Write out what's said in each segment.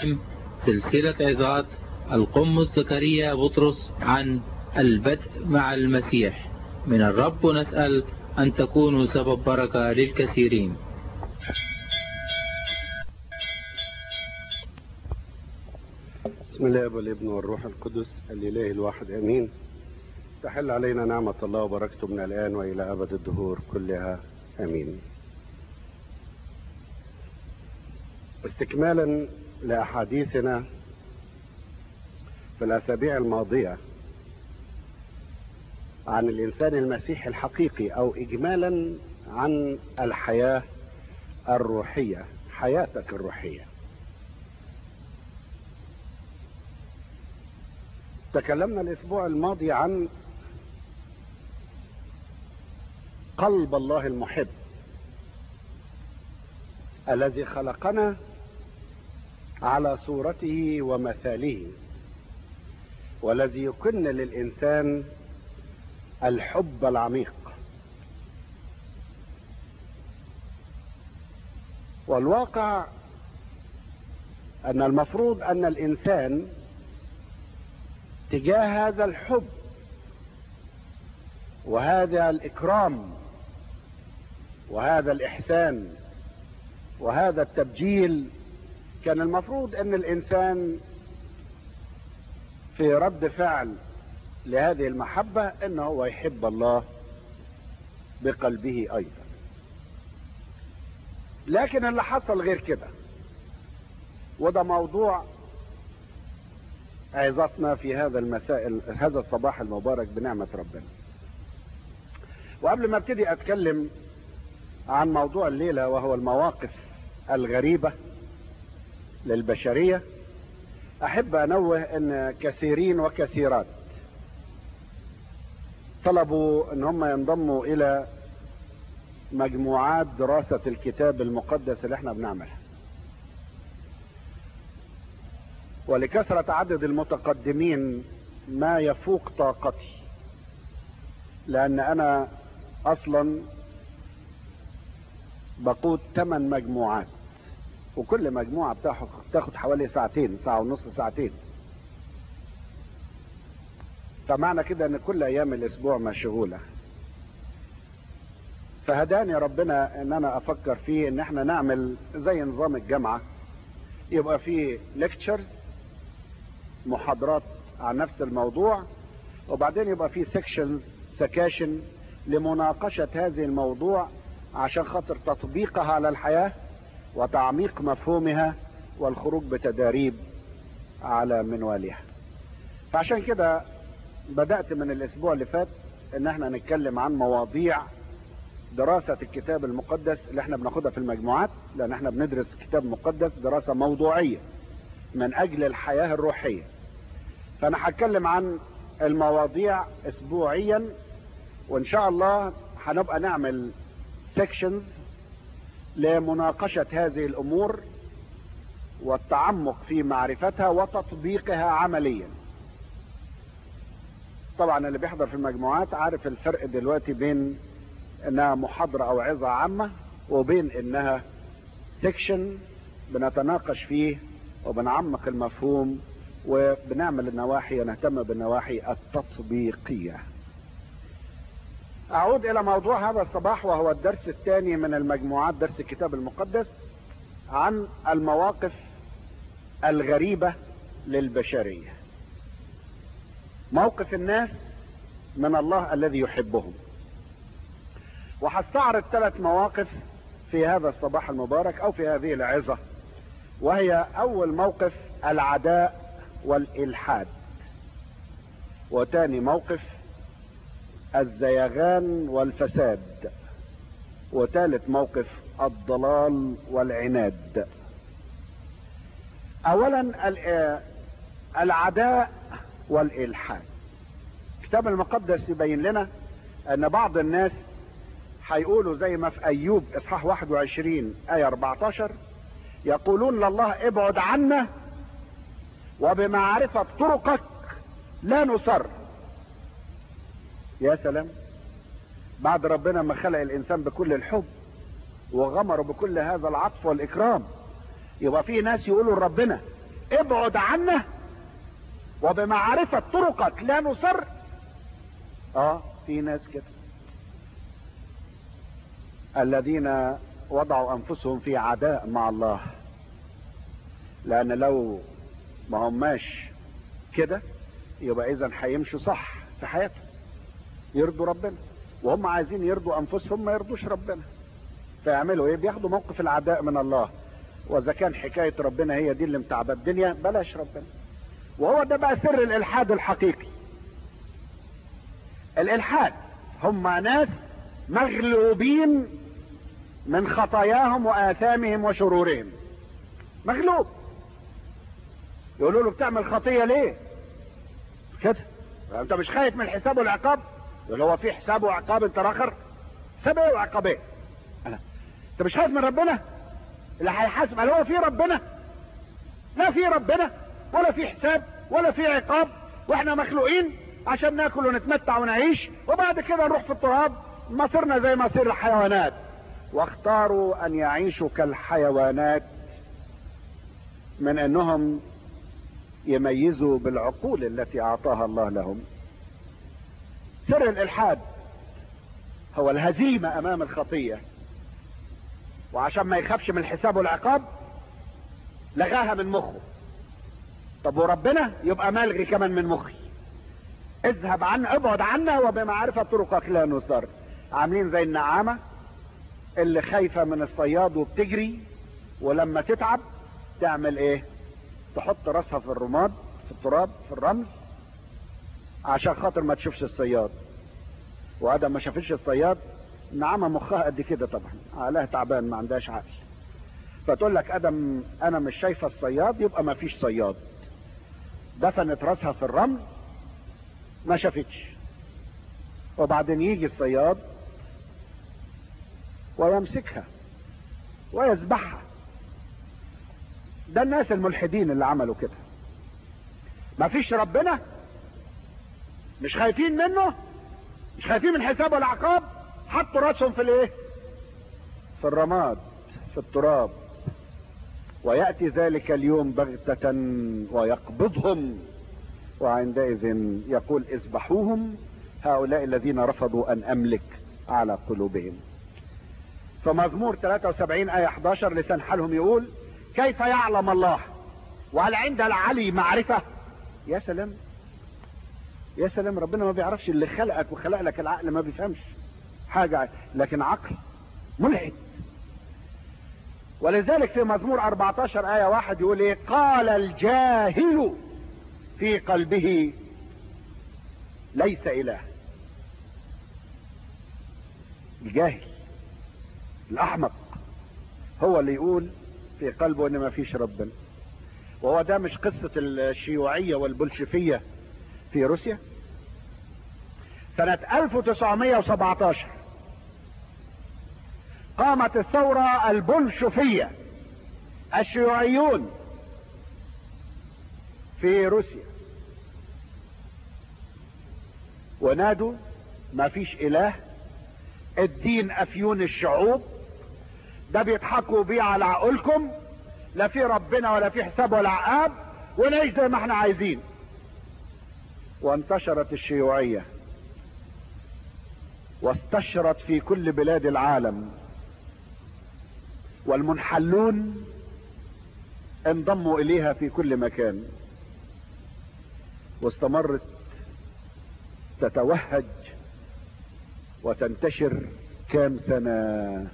سلسلة عظات القمص زكريا بطرس عن البدء مع المسيح من الرب نسأل أن تكونوا سبب بركة للكثيرين بسم الله والابن والروح القدس الإله الواحد أمين تحل علينا نعمة الله وبركته من الآن وإلى أبد الدهور كلها أمين استكمالا لأحاديثنا في الأسابيع الماضية عن الإنسان المسيحي الحقيقي أو إجمالا عن الحياة الروحية حياتك الروحية تكلمنا الأسبوع الماضي عن قلب الله المحب الذي خلقنا على صورته ومثاله والذي يكن للإنسان الحب العميق والواقع أن المفروض أن الإنسان تجاه هذا الحب وهذا الإكرام وهذا الإحسان وهذا التبجيل كان المفروض أن الإنسان في رد فعل لهذه المحبة أنه هو يحب الله بقلبه أيضا لكن اللي حصل غير كده وده موضوع عظتنا في هذا المساء هذا الصباح المبارك بنعمة ربنا وقبل ما ابتدي اتكلم عن موضوع الليلة وهو المواقف الغريبة للبشرية احب انوه ان كثيرين وكثيرات طلبوا ان هم ينضموا الى مجموعات دراسة الكتاب المقدس اللي احنا بنعملها ولكثرة عدد المتقدمين ما يفوق طاقتي لان انا اصلا بقود ثمان مجموعات وكل مجموعة بتاخد حوالي ساعتين ساعة ونص ساعتين فمعنى كده ان كل ايام الاسبوع مشغولة فهداني ربنا ان انا افكر فيه ان احنا نعمل زي نظام الجامعة يبقى فيه ليكتشرز محاضرات عن نفس الموضوع وبعدين يبقى فيه سيكشنز سكاشن لمناقشة هذه الموضوع عشان خاطر تطبيقها على الحياة وتعميق مفهومها والخروج بتداريب على منوالها فعشان كده بدأت من الاسبوع اللي فات ان احنا نتكلم عن مواضيع دراسة الكتاب المقدس اللي احنا بناخدها في المجموعات لان احنا بندرس كتاب مقدس دراسة موضوعية من اجل الحياة الروحية فانا هتكلم عن المواضيع اسبوعيا وان شاء الله هنبقى نعمل سيكشنز لمناقشة هذه الامور والتعمق في معرفتها وتطبيقها عمليا طبعا اللي بيحضر في المجموعات عارف الفرق دلوقتي بين انها محاضرة او عظة عامة وبين انها سيكشن بنتناقش فيه وبنعمق المفهوم وبنعمل النواحي ونهتم بالنواحي التطبيقية اعود الى موضوع هذا الصباح وهو الدرس الثاني من المجموعات درس الكتاب المقدس عن المواقف الغريبة للبشرية موقف الناس من الله الذي يحبهم وهستعرض ثلاث مواقف في هذا الصباح المبارك او في هذه العظة وهي اول موقف العداء والالحاد وتاني موقف الزيغان والفساد وثالث موقف الضلال والعناد اولا العداء والالحاد الكتاب المقدس يبين لنا ان بعض الناس هيقولوا زي ما في ايوب اصحاح 21 ايه 14 يقولون لله ابعد عنا وبمعرفة طرقك لا نصر يا سلام بعد ربنا ما خلق الانسان بكل الحب وغمره بكل هذا العطف والاكرام يبقى في ناس يقولوا لربنا ابعد عنا وبمعرفة طرقك لا نصر اه في ناس كده الذين وضعوا انفسهم في عداء مع الله لان لو ما هماش كده يبقى اذا هيمشوا صح في حياتهم يرضوا ربنا وهم عايزين يرضوا انفسهم ما يرضوش ربنا فيعملوا ايه بياخدوا موقف العداء من الله واذا كان حكايه ربنا هي دي اللي متعبه الدنيا بلاش ربنا وهو ده بقى سر الالحاد الحقيقي الالحاد هم ناس مغلوبين من خطاياهم واثامهم وشرورهم مغلوب يقولوا له بتعمل خطيه ليه كده انت مش خايف من الحساب والعقاب يقول هو في حساب وعقاب انت اخر حساب ايه وعقاب ايه انا انت مش خايف من ربنا اللي هيحاسب هل هو في ربنا لا في ربنا ولا في حساب ولا في عقاب واحنا مخلوقين عشان ناكل ونتمتع ونعيش وبعد كده نروح في التراب مصيرنا زي مصير الحيوانات واختاروا ان يعيشوا كالحيوانات من انهم يميزوا بالعقول التي اعطاها الله لهم سر الالحاد هو الهزيمه امام الخطيه وعشان ما يخافش من الحساب والعقاب لغاها من مخه طب وربنا يبقى ملغي كمان من مخي اذهب عنا ابعد عنا وبمعرفة طرقك لا نصر عاملين زي النعامة اللي خايفة من الصياد وبتجري ولما تتعب تعمل ايه تحط راسها في الرماد في التراب في الرمل عشان خاطر ما تشوفش الصياد وادم ما شافتش الصياد النعامة مخها قد كده طبعا عقلها تعبان ما عندهاش عقل فتقول لك ادم انا مش شايفه الصياد يبقى ما فيش صياد دفنت راسها في الرمل ما شافتش وبعدين يجي الصياد ويمسكها ويذبحها ده الناس الملحدين اللي عملوا كده ما فيش ربنا مش خايفين منه مش خايفين من حساب والعقاب حطوا راسهم في الايه في الرماد في التراب ويأتي ذلك اليوم بغتة ويقبضهم وعندئذ يقول اذبحوهم هؤلاء الذين رفضوا ان املك على قلوبهم فمزمور 73 آية 11 لسان حالهم يقول كيف يعلم الله وهل عند العلي معرفة يا سلام يا سلام ربنا ما بيعرفش اللي خلقك وخلق لك العقل ما بيفهمش حاجة لكن عقل ملحد ولذلك في مزمور 14 آية واحد يقول ايه قال الجاهل في قلبه ليس إله الجاهل الأحمق هو اللي يقول في قلبه ان ما فيش ربنا وهو ده مش قصة الشيوعية والبلشفية في روسيا سنة 1917 قامت الثورة البلشفية الشيوعيون في روسيا ونادوا ما فيش اله الدين افيون الشعوب ده بيضحكوا بيه على عقولكم لا في ربنا ولا في حساب ولا عقاب ونعيش زي ما احنا عايزين وانتشرت الشيوعية واستشرت في كل بلاد العالم والمنحلون انضموا اليها في كل مكان واستمرت تتوهج وتنتشر كام سنة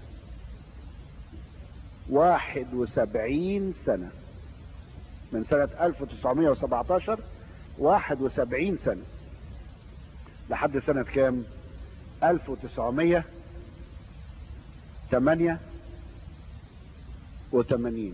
واحد وسبعين سنة من سنة الف وتسعمائة وسبعتاشر واحد وسبعين سنة لحد سنة كام الف وتسعمائة تمانية وثمانين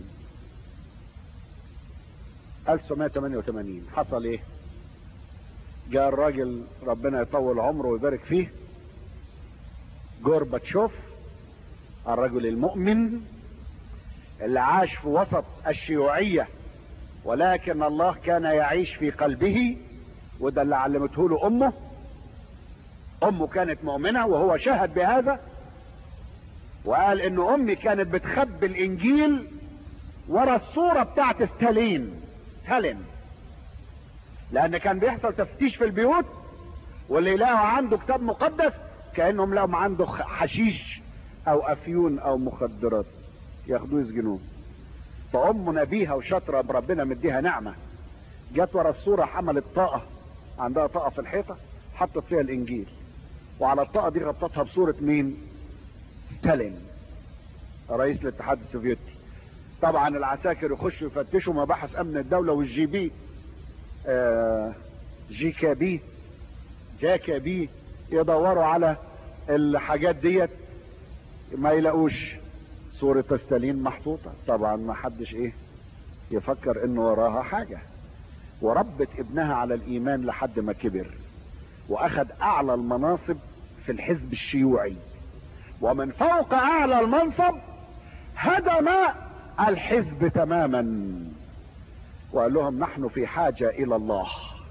الف تسعمائة تمانية وثمانين حصل ايه جاء الراجل ربنا يطول عمره ويبارك فيه جورباتشوف الرجل المؤمن اللي عاش في وسط الشيوعية ولكن الله كان يعيش في قلبه وده اللي علمته له امه امه كانت مؤمنة وهو شهد بهذا وقال ان امي كانت بتخبي الانجيل ورا الصورة بتاعت ستالين ستالين لان كان بيحصل تفتيش في البيوت واللي يلاقوا عنده كتاب مقدس كانهم لهم عنده حشيش او افيون او مخدرات ياخدوه يسجنوه فام نبيها وشاطره بربنا مديها نعمه جت ورا الصوره حملت طاقه عندها طاقه في الحيطه حطت فيها الانجيل وعلى الطاقه دي غطتها بصوره مين ستالين رئيس الاتحاد السوفيتي طبعا العساكر يخشوا يفتشوا مباحث امن الدوله والجي بي آه جي كابي جاكا بي يدوروا على الحاجات ديت ما يلاقوش صورة ستالين محطوطة طبعا ما حدش ايه يفكر انه وراها حاجة وربت ابنها على الايمان لحد ما كبر واخد اعلى المناصب في الحزب الشيوعي ومن فوق اعلى المنصب هدم الحزب تماما وقال لهم نحن في حاجة الى الله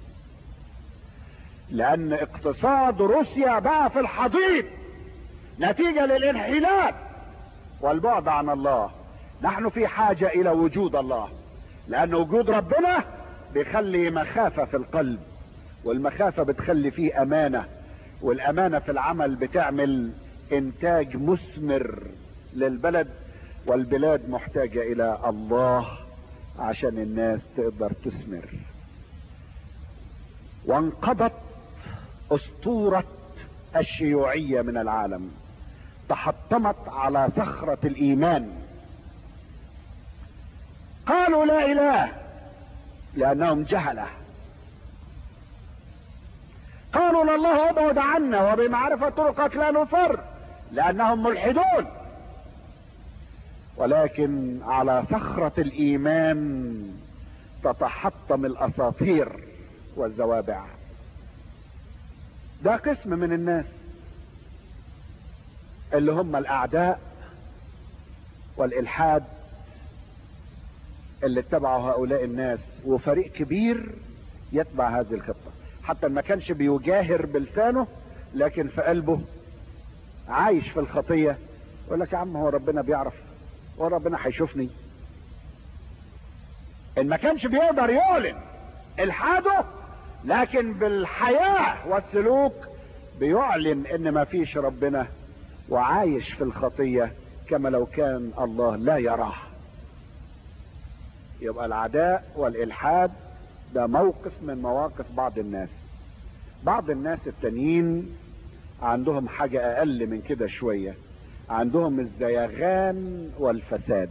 لان اقتصاد روسيا بقى في الحضيض نتيجة للانحلال والبعد عن الله نحن في حاجة الى وجود الله لان وجود ربنا بيخلي مخافة في القلب والمخافة بتخلي فيه امانة والامانة في العمل بتعمل انتاج مثمر للبلد والبلاد محتاجة الى الله عشان الناس تقدر تثمر وانقضت اسطورة الشيوعية من العالم تحطمت على صخرة الايمان قالوا لا اله لانهم جهلة قالوا لله ابعد عنا وبمعرفة طرقك لا نفر لانهم ملحدون ولكن على صخرة الايمان تتحطم الاساطير والزوابع ده قسم من الناس اللي هم الاعداء والالحاد اللي اتبعوا هؤلاء الناس وفريق كبير يتبع هذه الخطة حتى ما كانش بيجاهر بلسانه لكن في قلبه عايش في الخطية يقول لك يا عم هو ربنا بيعرف هو ربنا هيشوفني ان ما كانش بيقدر يعلن الحاده لكن بالحياة والسلوك بيعلن ان ما فيش ربنا وعايش في الخطية كما لو كان الله لا يراه يبقى العداء والالحاد ده موقف من مواقف بعض الناس بعض الناس التانيين عندهم حاجة اقل من كده شوية عندهم الزيغان والفساد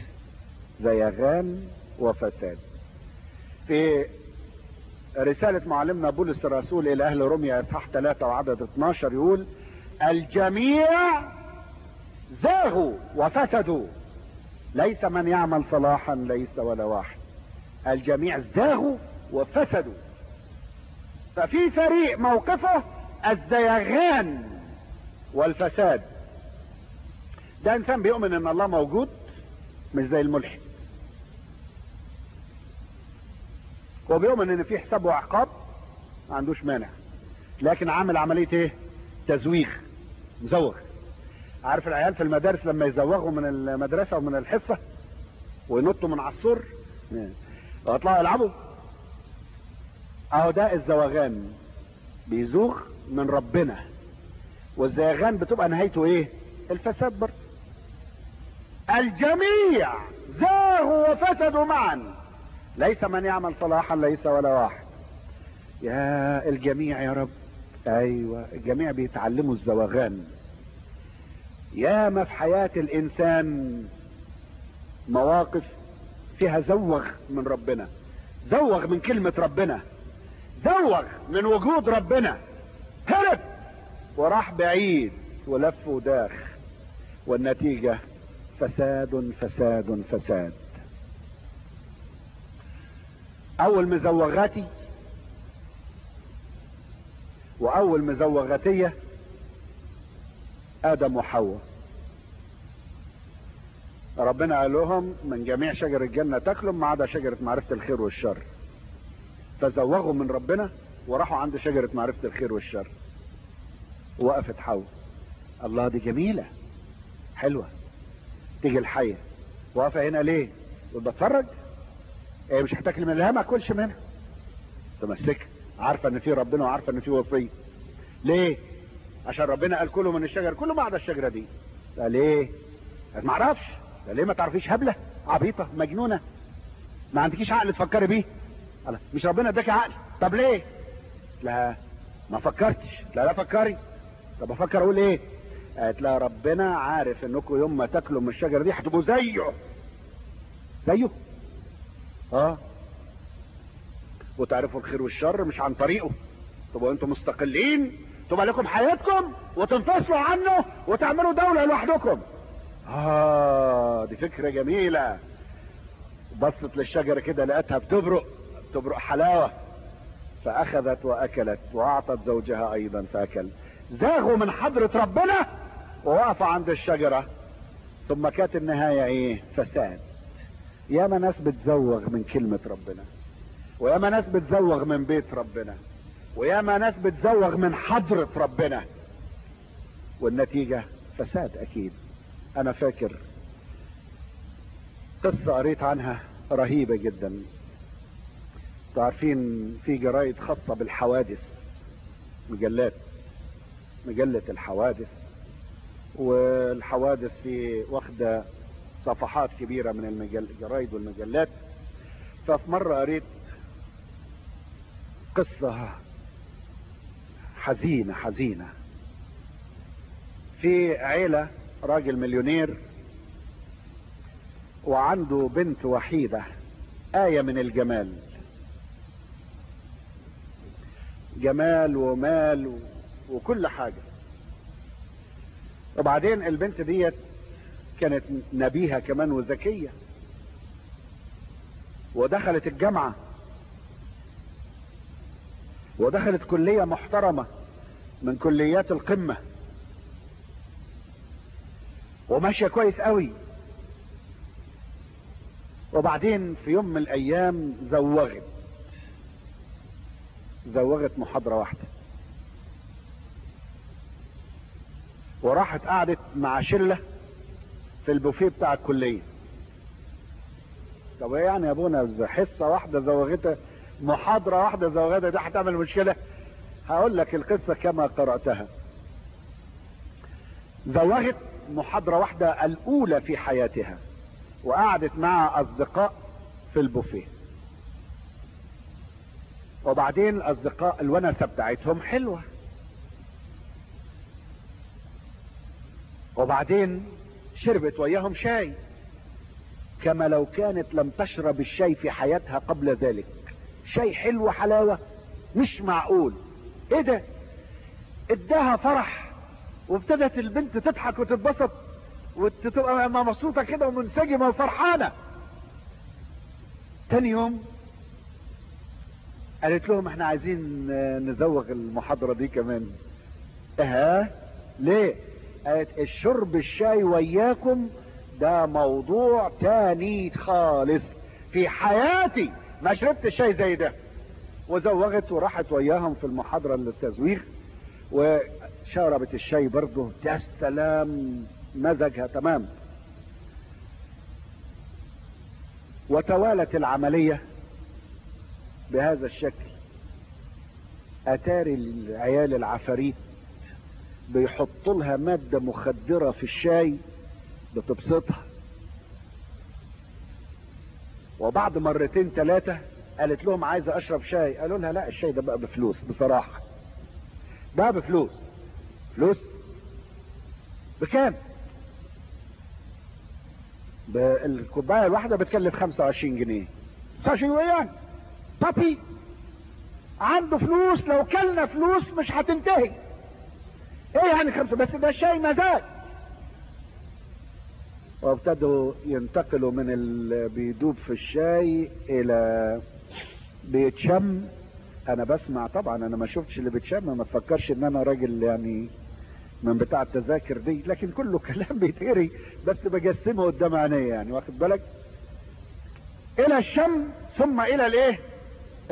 زيغان وفساد في رسالة معلمنا بولس الرسول إلى أهل روميا إصحاح 3 وعدد 12 يقول الجميع زاغوا وفسدوا ليس من يعمل صلاحا ليس ولا واحد الجميع زاغوا وفسدوا ففي فريق موقفه الزيغان والفساد ده انسان بيؤمن ان الله موجود مش زي الملحد وبيؤمن ان في حساب وعقاب ما عندوش مانع لكن عامل عمليه ايه تزويغ مزوغ عارف العيال في المدارس لما يزوغوا من المدرسه ومن الحصه وينطوا من على السور ويطلعوا يلعبوا اهو ده الزوغان بيزوغ من ربنا والزيغان بتبقى نهايته ايه الفساد برضه الجميع زاغوا وفسدوا معا ليس من يعمل صلاحا ليس ولا واحد يا الجميع يا رب ايوه الجميع بيتعلموا الزواغان ياما في حياة الانسان مواقف فيها زوغ من ربنا زوغ من كلمة ربنا زوغ من وجود ربنا هرب وراح بعيد ولف وداخ والنتيجة فساد فساد فساد اول مزوغاتي واول مزوغاتية ادم وحواء ربنا قال لهم من جميع شجر الجنة تاكلوا ما عدا شجرة معرفة الخير والشر فزوغوا من ربنا وراحوا عند شجرة معرفة الخير والشر وقفت حواء الله دي جميلة حلوة تيجي الحية واقفة هنا ليه بتفرج ايه مش هتاكل من ما اكلش منها تمسك عارفه ان في ربنا وعارفه ان في وصيه ليه عشان ربنا قال كله من الشجر كله ما عدا الشجره دي قال ليه ما اعرفش قال ليه ما تعرفيش هبله عبيطه مجنونه ما عندكيش عقل تفكري بيه قال مش ربنا اداكي عقل طب ليه لا ما فكرتش لا لا فكري طب افكر اقول ايه قالت لا ربنا عارف انكم يوم ما تاكلوا من الشجره دي هتبقوا زيه زيه اه وتعرفوا الخير والشر مش عن طريقه تبقوا انتم مستقلين تبقى لكم حياتكم وتنفصلوا عنه وتعملوا دولة لوحدكم اه دي فكرة جميلة بصت للشجرة كده لقيتها بتبرق بتبرق حلاوة فاخذت واكلت واعطت زوجها ايضا فاكل زاغوا من حضرة ربنا ووقفوا عند الشجرة ثم كانت النهاية ايه فساد ياما ناس بتزوغ من كلمة ربنا وياما ناس بتزوغ من بيت ربنا وياما ناس بتزوغ من حضرة ربنا والنتيجة فساد اكيد انا فاكر قصة قريت عنها رهيبة جدا تعرفين في جرايد خاصة بالحوادث مجلات مجلة الحوادث والحوادث في واخدة صفحات كبيرة من المجل... الجرايد والمجلات ففي مرة قريت قصة حزينة حزينة في عيلة راجل مليونير وعنده بنت وحيدة آية من الجمال جمال ومال و... وكل حاجة وبعدين البنت ديت كانت نبيهة كمان وذكية ودخلت الجامعة ودخلت كلية محترمة من كليات القمة وماشية كويس قوي وبعدين في يوم من الايام زوغت زوغت محاضرة واحدة وراحت قعدت مع شلة في البوفيه بتاع الكلية طب ايه يعني يا ابونا حصة واحدة زوغتها محاضرة واحدة زوغتها دي هتعمل مشكلة هقول لك القصة كما قرأتها زوغت محاضرة واحدة الأولى في حياتها وقعدت مع أصدقاء في البوفيه وبعدين الأصدقاء الونسة بتاعتهم حلوة وبعدين شربت وياهم شاي كما لو كانت لم تشرب الشاي في حياتها قبل ذلك شاي حلو حلاوة مش معقول ايه ده اداها فرح وابتدت البنت تضحك وتتبسط وتبقى مبسوطه كده ومنسجمه وفرحانه تاني يوم قالت لهم احنا عايزين نزوغ المحاضره دي كمان اه ليه قالت الشرب الشاي وياكم ده موضوع تاني خالص في حياتي ما شربت الشاي زي ده وزوغت وراحت وياهم في المحاضره للتزويغ وشربت الشاي برضه يا سلام مزجها تمام وتوالت العملية بهذا الشكل اتاري العيال العفاريت بيحطوا لها مادة مخدرة في الشاي بتبسطها وبعد مرتين ثلاثة قالت لهم عايزة اشرب شاي قالوا لها لا الشاي ده بقى بفلوس بصراحة بقى بفلوس فلوس بكام الكوبايه الواحده بتكلف 25 جنيه 25 جنيه يعني بابي عنده فلوس لو كلنا فلوس مش هتنتهي ايه يعني خمسة بس ده الشاي مزاج وابتدوا ينتقلوا من اللي بيدوب في الشاي الى بيتشم انا بسمع طبعا انا ما شفتش اللي بيتشم ما تفكرش ان انا راجل يعني من بتاع التذاكر دي لكن كله كلام بيتقري بس بجسمه قدام عيني يعني واخد بالك الى الشم ثم الى الايه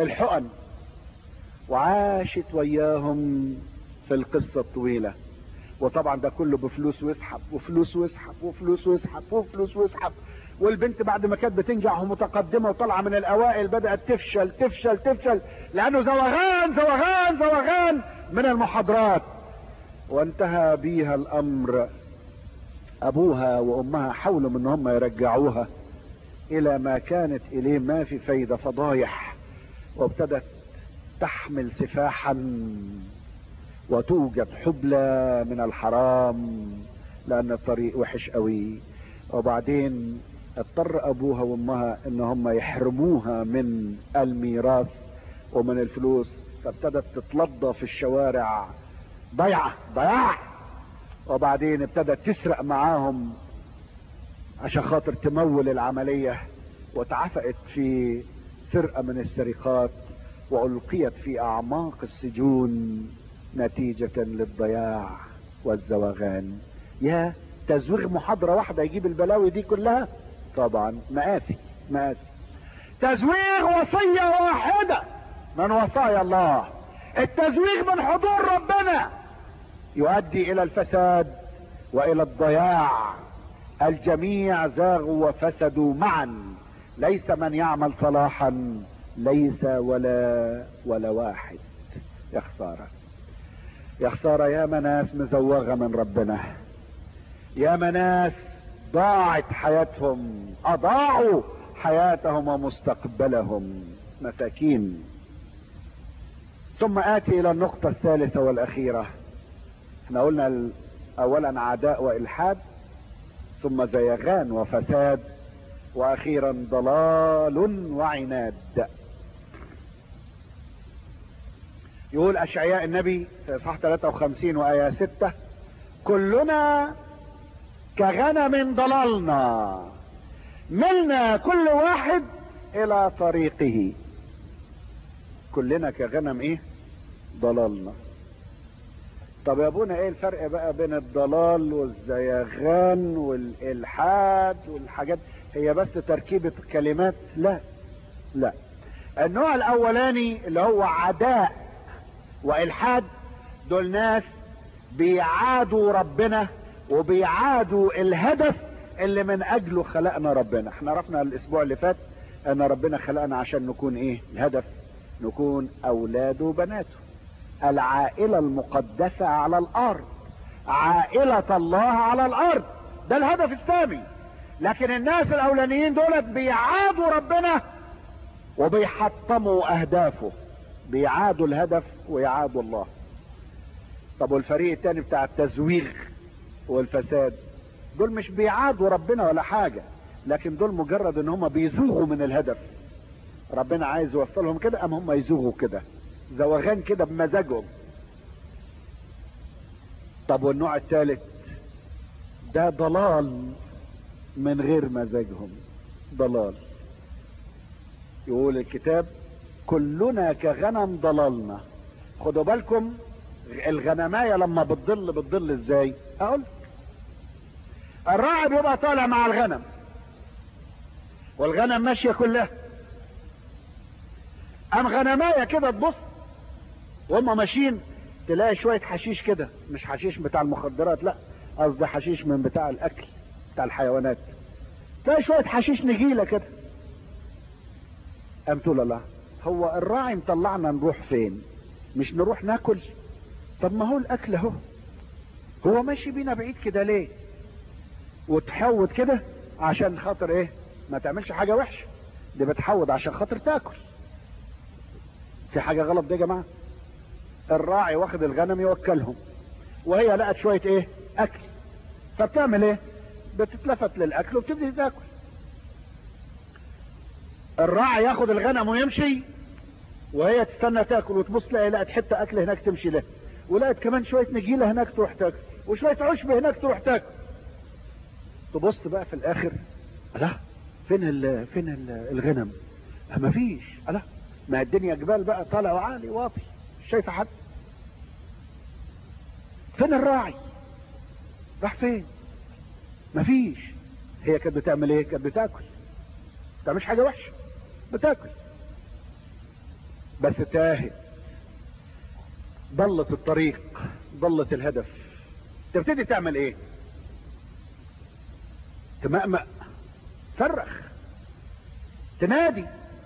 الحقن وعاشت وياهم في القصة الطويلة وطبعا ده كله بفلوس ويسحب وفلوس ويسحب وفلوس ويسحب وفلوس ويسحب والبنت بعد ما كانت بتنجح ومتقدمه وطالعه من الاوائل بدات تفشل تفشل تفشل لانه زوغان زوغان زوغان من المحاضرات وانتهى بيها الامر ابوها وامها حاولوا ان هم يرجعوها الى ما كانت اليه ما في فايده فضايح وابتدت تحمل سفاحا وتوجد حبلى من الحرام لان الطريق وحش قوي وبعدين اضطر ابوها وامها ان هم يحرموها من الميراث ومن الفلوس فابتدت تتلضى في الشوارع ضيعة ضياع وبعدين ابتدت تسرق معاهم عشان خاطر تمول العملية واتعفقت في سرقة من السرقات وألقيت في أعماق السجون نتيجة للضياع والزوغان يا تزويغ محاضرة واحدة يجيب البلاوي دي كلها طبعا مآسي مآسي تزويغ وصية واحدة من وصايا الله التزويغ من حضور ربنا يؤدي الى الفساد والى الضياع الجميع زاغوا وفسدوا معا ليس من يعمل صلاحا ليس ولا ولا واحد يا خسارة يا خسارة يا مناس مزوغة من ربنا يا مناس ضاعت حياتهم اضاعوا حياتهم ومستقبلهم مساكين ثم اتي الى النقطة الثالثة والاخيرة احنا قلنا اولا عداء والحاد ثم زيغان وفساد واخيرا ضلال وعناد يقول اشعياء النبي في اصحاح 53 وايه 6 كلنا كغنم ضللنا ملنا كل واحد الى طريقه كلنا كغنم ايه ضللنا طب يا ابونا ايه الفرق بقى بين الضلال والزيغان والالحاد والحاجات هي بس تركيبة كلمات لا لا النوع الاولاني اللي هو عداء والحاد دول ناس بيعادوا ربنا وبيعادوا الهدف اللي من اجله خلقنا ربنا احنا عرفنا الاسبوع اللي فات ان ربنا خلقنا عشان نكون ايه الهدف نكون اولاده وبناته العائلة المقدسة على الارض عائلة الله على الارض ده الهدف السامي لكن الناس الاولانيين دولت بيعادوا ربنا وبيحطموا اهدافه بيعادوا الهدف ويعادوا الله طب والفريق التاني بتاع التزويغ والفساد دول مش بيعادوا ربنا ولا حاجة لكن دول مجرد ان هم بيزوغوا من الهدف ربنا عايز يوصلهم كده ام هم يزوغوا كده زوغان كده بمزاجهم طب والنوع الثالث ده ضلال من غير مزاجهم ضلال يقول الكتاب كلنا كغنم ضللنا خدوا بالكم الغنماية لما بتضل بتضل ازاي اقول الراعي بيبقى طالع مع الغنم والغنم ماشية كلها ام غنماية كده تبص وهم ماشيين تلاقي شوية حشيش كده مش حشيش بتاع المخدرات لا قصدي حشيش من بتاع الاكل بتاع الحيوانات تلاقي شوية حشيش نجيلة كده قام تقول الله هو الراعي مطلعنا نروح فين مش نروح ناكل طب ما هو الاكل اهو هو ماشي بينا بعيد كده ليه وتحوط كده عشان خاطر ايه ما تعملش حاجة وحشة دي بتحوط عشان خاطر تاكل في حاجة غلط دي يا جماعة الراعي واخد الغنم يوكلهم وهي لقت شوية ايه اكل فبتعمل ايه بتتلفت للاكل وبتبدي تاكل الراعي ياخد الغنم ويمشي وهي تستنى تاكل وتبص تلاقي لقت حته اكل هناك تمشي له ولقت كمان شويه نجيله هناك تروح تاكل وشويه عشب هناك تروح تاكل تبص بقى في الاخر لا فين ال فين ال الغنم ما فيش لا ما الدنيا جبال بقى طالع وعالي واطي مش شايفه حد فين الراعي راح فين مفيش هي كانت بتعمل ايه كانت بتاكل ما بتعملش حاجه وحشه بتاكل بس تاهت ضلت الطريق ضلت الهدف تبتدي تعمل ايه تمأمأ تصرخ تنادي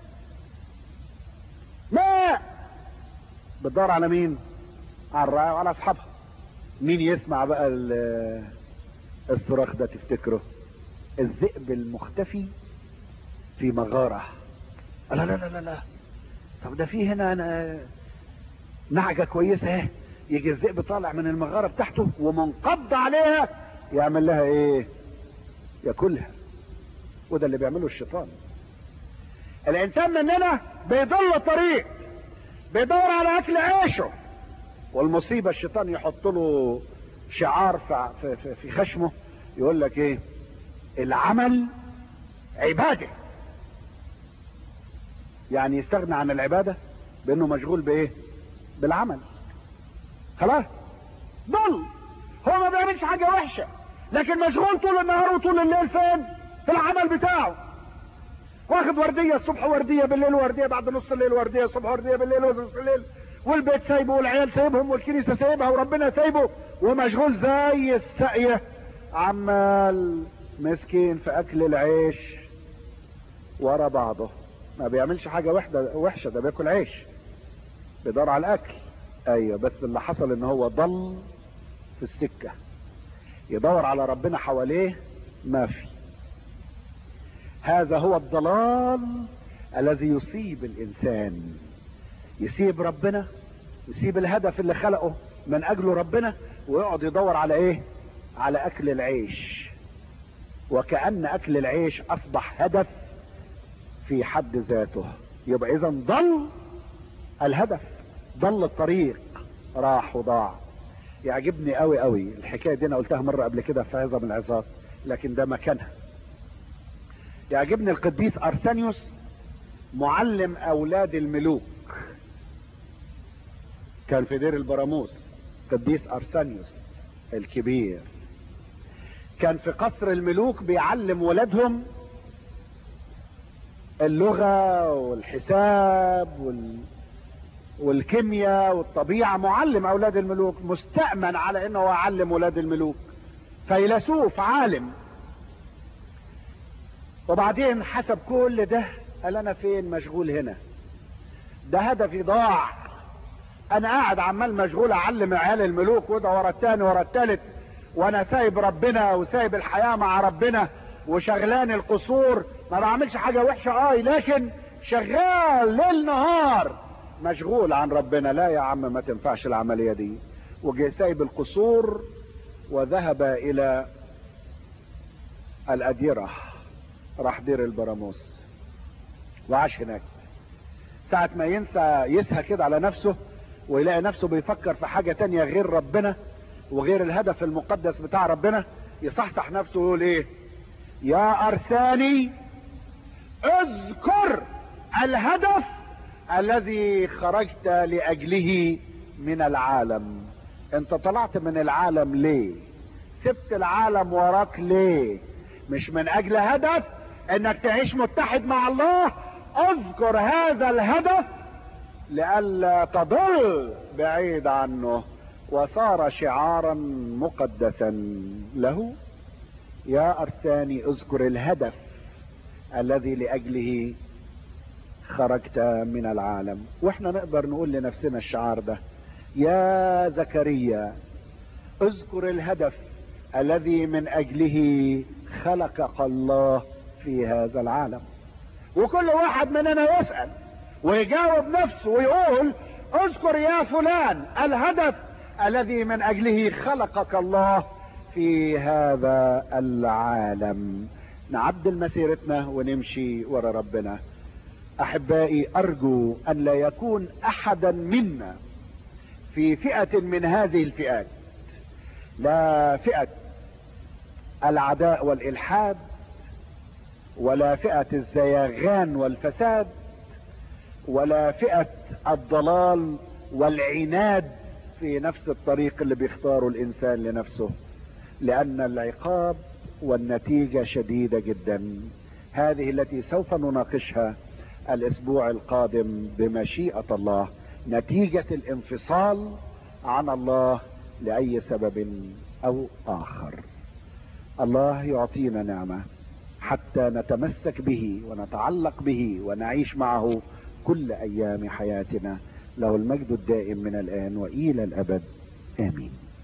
لا بتدور على مين على الرعاية وعلى اصحابها مين يسمع بقى ال- الصراخ ده تفتكره الذئب المختفي في مغارة لا لا لا لا لا طب ده في هنا أنا نعجة كويسة اهي يجي الذئب طالع من المغارة بتاعته ومنقض عليها يعمل لها ايه ياكلها وده اللي بيعمله الشيطان الانسان مننا بيضل طريق بيدور على اكل عيشه والمصيبه الشيطان يحط له شعار في- في, في, في خشمه يقول لك ايه العمل عباده يعني يستغنى عن العباده بانه مشغول بايه بالعمل خلاص ضل هو ما بيعملش حاجه وحشه لكن مشغول طول النهار وطول الليل فين في العمل بتاعه واخد ورديه الصبح ورديه بالليل ورديه بعد نص الليل ورديه الصبح ورديه بالليل ونص الليل والبيت سايبه والعيال سايبهم والكنيسه سايبها وربنا سايبه ومشغول زي الساقيه عمال مسكين في اكل العيش ورا بعضه ما بيعملش حاجه وحده وحشه ده بياكل عيش بيدور على الاكل ايوه بس اللي حصل ان هو ضل في السكه يدور على ربنا حواليه ما في هذا هو الضلال الذي يصيب الانسان يسيب ربنا يسيب الهدف اللي خلقه من اجله ربنا ويقعد يدور على ايه على اكل العيش وكأن اكل العيش اصبح هدف في حد ذاته يبقى اذا ضل الهدف ضل الطريق راح وضاع يعجبني قوي قوي الحكايه دي انا قلتها مره قبل كده في عظه من العظات لكن ده مكانها يعجبني القديس ارسانيوس معلم اولاد الملوك كان في دير البراموس قديس ارسانيوس الكبير كان في قصر الملوك بيعلم ولادهم اللغة والحساب وال... والكيمياء والطبيعة معلم أولاد الملوك مستأمن على أنه يعلم أولاد الملوك فيلسوف عالم وبعدين حسب كل ده قال أنا فين مشغول هنا ده هدفي ضاع أنا قاعد عمال مشغول أعلم عيال الملوك وده ورا التاني ورا التالت وأنا سايب ربنا وسايب الحياة مع ربنا وشغلان القصور ما بعملش حاجة وحشة اه لكن شغال ليل نهار مشغول عن ربنا لا يا عم ما تنفعش العملية دي وجه سايب القصور وذهب الى الاديرة راح دير البراموس وعاش هناك ساعة ما ينسى يسهى كده على نفسه ويلاقي نفسه بيفكر في حاجة تانية غير ربنا وغير الهدف المقدس بتاع ربنا يصحصح نفسه ويقول ايه يا ارساني اذكر الهدف الذي خرجت لاجله من العالم انت طلعت من العالم ليه سبت العالم وراك ليه مش من اجل هدف انك تعيش متحد مع الله اذكر هذا الهدف لئلا تضل بعيد عنه وصار شعارا مقدسا له يا ارساني اذكر الهدف الذي لاجله خرجت من العالم واحنا نقدر نقول لنفسنا الشعار ده يا زكريا اذكر الهدف الذي من اجله خلقك الله في هذا العالم وكل واحد مننا يسأل ويجاوب نفسه ويقول اذكر يا فلان الهدف الذي من اجله خلقك الله في هذا العالم نعدل مسيرتنا ونمشي ورا ربنا احبائي ارجو ان لا يكون احدا منا في فئة من هذه الفئات لا فئة العداء والالحاد ولا فئة الزياغان والفساد ولا فئة الضلال والعناد في نفس الطريق اللي بيختاره الانسان لنفسه لان العقاب والنتيجة شديدة جدا هذه التي سوف نناقشها الاسبوع القادم بمشيئة الله نتيجة الانفصال عن الله لأي سبب أو آخر الله يعطينا نعمة حتى نتمسك به ونتعلق به ونعيش معه كل أيام حياتنا له المجد الدائم من الآن وإلى الأبد آمين